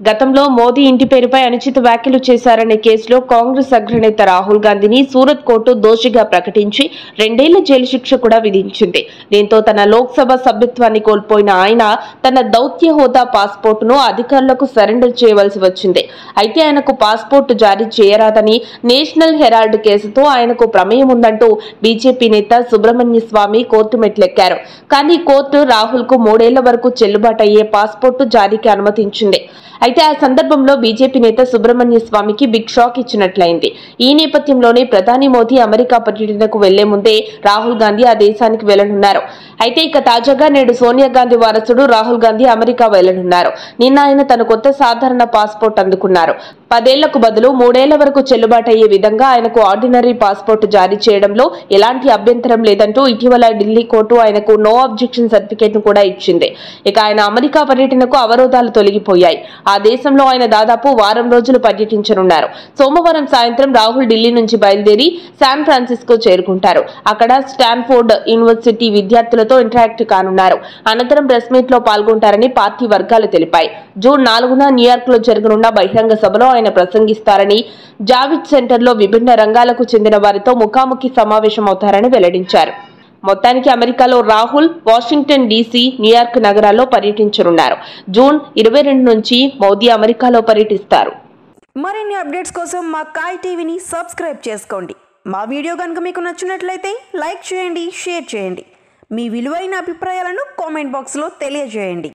గతంలో మోదీ ఇంటి పేరుపై అనుచిత వ్యాఖ్యలు చేశారనే కేసులో కాంగ్రెస్ అగ్రనేత రాహుల్ గాంధీని సూరత్ కోర్టు దోషిగా ప్రకటించి రెండేళ్ల జైలు శిక్ష కూడా విధించింది దీంతో తన లోక్సభ సభ్యత్వాన్ని కోల్పోయిన ఆయన తన దౌత్య హోదా పాస్పోర్టును అధికారులకు సరెండర్ చేయవలసి వచ్చింది అయితే ఆయనకు పాస్పోర్టు జారీ చేయరాదని నేషనల్ హెరాల్డ్ కేసుతో ఆయనకు ప్రమేయం ఉందంటూ బీజేపీ నేత సుబ్రహ్మణ్య స్వామి కోర్టు మెట్లెక్కారు కానీ కోర్టు రాహుల్ కు మూడేళ్ల వరకు చెల్లుబాటు అయ్యే పాస్పోర్టు జారీకి అనుమతించింది అయితే ఆ సందర్భంలో బీజేపీ నేత సుబ్రహ్మణ్య స్వామికి బిగ్ షాక్ ఇచ్చినట్లయింది ఈ నేపథ్యంలోనే ప్రధాని మోదీ అమెరికా పర్యటనకు వెళ్లే ముందే రాహుల్ గాంధీ ఆ దేశానికి వెళ్లనున్నారు అయితే ఇక తాజాగా నేడు సోనియా గాంధీ వారసుడు రాహుల్ గాంధీ అమెరికా వెళ్లనున్నారు నిన్న ఆయన తన కొత్త సాధారణ పాస్పోర్ట్ అందుకున్నారు పదేళ్లకు బదులు మూడేళ్ల వరకు చెల్లుబాటు అయ్యే విధంగా ఆయనకు ఆర్డినరీ పాస్పోర్ట్ జారీ చేయడంలో ఎలాంటి అభ్యంతరం లేదంటూ ఇటీవల ఢిల్లీ కోర్టు ఆయనకు నో అబ్జెక్షన్ సర్టిఫికేట్ ను కూడా ఇచ్చింది ఇక ఆయన అమెరికా పర్యటనకు అవరోధాలు తొలగిపోయాయి ఆ దేశంలో ఆయన దాదాపు వారం రోజులు పర్యటించనున్నారు సోమవారం సాయంత్రం రాహుల్ ఢిల్లీ నుంచి బయలుదేరి శాన్ ఫ్రాన్సిస్కో చేరుకుంటారు అక్కడ స్టాన్ఫోర్డ్ యూనివర్సిటీ విద్యార్థులతో ఇంటరాక్ట్ కానున్నారు అనంతరం ప్రెస్ మీట్ లో పాల్గొంటారని పార్టీ వర్గాలు తెలిపాయి జూన్ నాలుగున న్యూయార్క్ లో జరగనున్న బహిరంగ సభలో ఆయన ప్రసంగిస్తారని జావిద్ సెంటర్ లో విభిన్న రంగాలకు చెందిన వారితో ముఖాముఖి సమావేశమవుతారని వెల్లడించారు మొత్తానికి అమెరికాలో రాహుల్ వాషింగ్టన్ డీసీ న్యూయార్క్ నగరాల్లో పర్యటించనున్నారు జూన్ ఇరవై రెండు నుంచి మోదీ అమెరికాలో పర్యటిస్తారు మరిన్ని అప్డేట్స్ కోసం మా కాయ్ టీవీని సబ్స్క్రైబ్ చేసుకోండి మా వీడియో కనుక మీకు నచ్చినట్లయితే లైక్ చేయండి షేర్ చేయండి మీ విలువైన అభిప్రాయాలను కామెంట్ బాక్స్లో తెలియజేయండి